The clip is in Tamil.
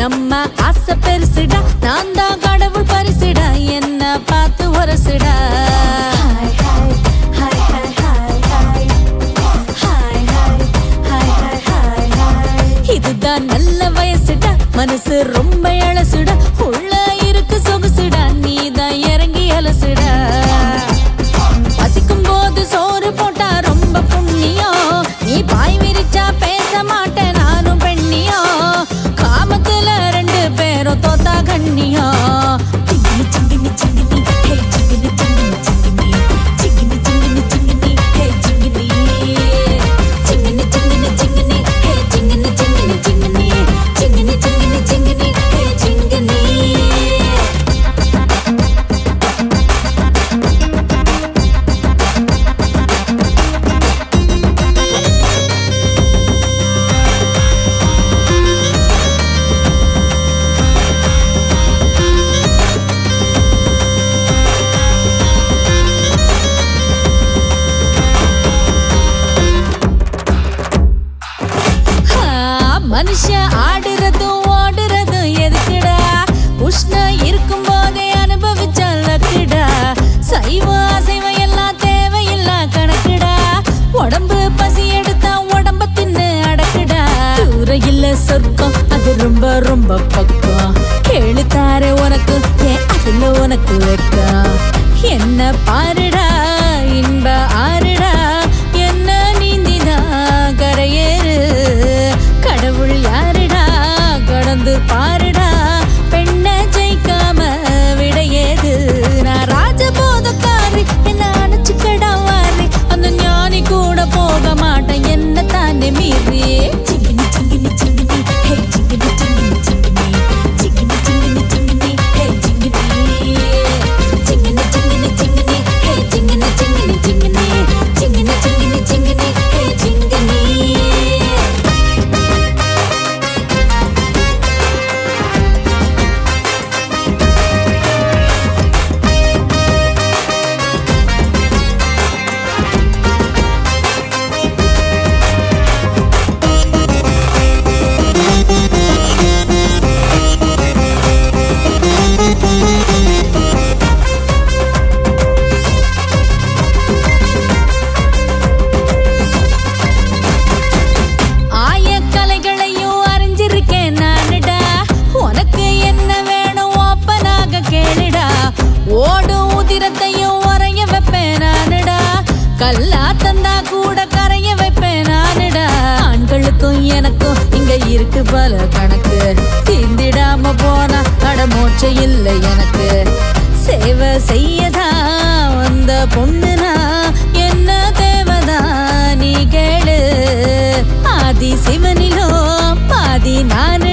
நம்ம ஆசை பெருசுடா நான் தான் கடவுள் பரிசுடா என்ன பார்த்து உரசுடா இதுதான் நல்ல வயசுடா மனசு ரொம்ப இழசுடா உள்ள இருக்கு சொகுசுடா நீ தான் இறங்கி அலசுடா பசிக்கும் போது சோறு போட்டா ரொம்ப புண்ணியம் நீ பாய் விரிச்சா பேச மாட்டேன் நானும் பெண்ணியம் காமத்துல ரெண்டு பேரும் தோத்தா கண்ணியம் சிங்கினி சிங்கினி சிங்கினி ஹே சிங்கினி சிங்கினி சிங்கினி சிங்கினி சிங்கினி சிங்கினி ஹே சிங்கினி சிங்கினி சிங்கினி சிங்கினி ஹே சிங்கினி சிங்கினி சிங்கினி சிங்கினி சிங்கினி சிங்கினி ஹே சிங்கினி ஆ, மனுஷன் ஆடுறதும் ஓடுறதும் எதுக்குடா உஷ்ணம் இருக்கும் போதே அனுபவிச்சா லக்குடா சைவம் அசைவம் எல்லாம் தேவையில்ல கணக்குடா உடம்பு பசி எடுத்தா உடம்ப தின்னு அடக்குடா தூர இல்ல சொர்க்கம் அது ரொம்ப ரொம்ப பக்கம் கேளு தாரே உனக்கு ஏன் அதுல உனக்கு வெக்கம் என்ன பாருடா இன்ப ஆறுடா என்ன நீந்தினா கரையேறு கடவுள் யாருடா கடந்து பாருடா பெண்ண ஜெயிக்காம விடையேது நான் ராஜபோதக்காரி என்ன அணைச்சுக்கடா வாரி அந்த ஞானி கூட போக மாட்டேன் என்ன தானே மீறி சிங்கினி சிங்கினி சிங்கினி ஹே சிங்கினி சிங்கினி சிங்கினி சிங்கினி சிங்கினி சிங்கினி ஹே சிங்கினி சிங்கினி சிங்கினி சிங்கினி ஹே சிங்கினி சிங்கினி சிங்கினி சிங்கினி சிங்கினி சிங்கினி ஹே சிங்கினி ஆயக்கலைகளையும் அறிஞ்சிருக்கேன் நானுடா உனக்கு என்ன வேணும் ஓப்பனாக கேளுடா ஓடும் உதிரத்தையும் உறைய வைப்பேன் நானுடா கல்லா தந்தா கூட கரைய வைப்பேன் நானுடா ஆண்களுக்கும் எனக்கும் இங்க இருக்கு பல கணக்கு தீந்திடாம போனா அடமோச்ச இல்லை எனக்கு சேவை செய்யதா வந்த பொண்ணுனா என்ன தேவதா நீ கேளு ஆதி சிவனிலோ பாதி நானு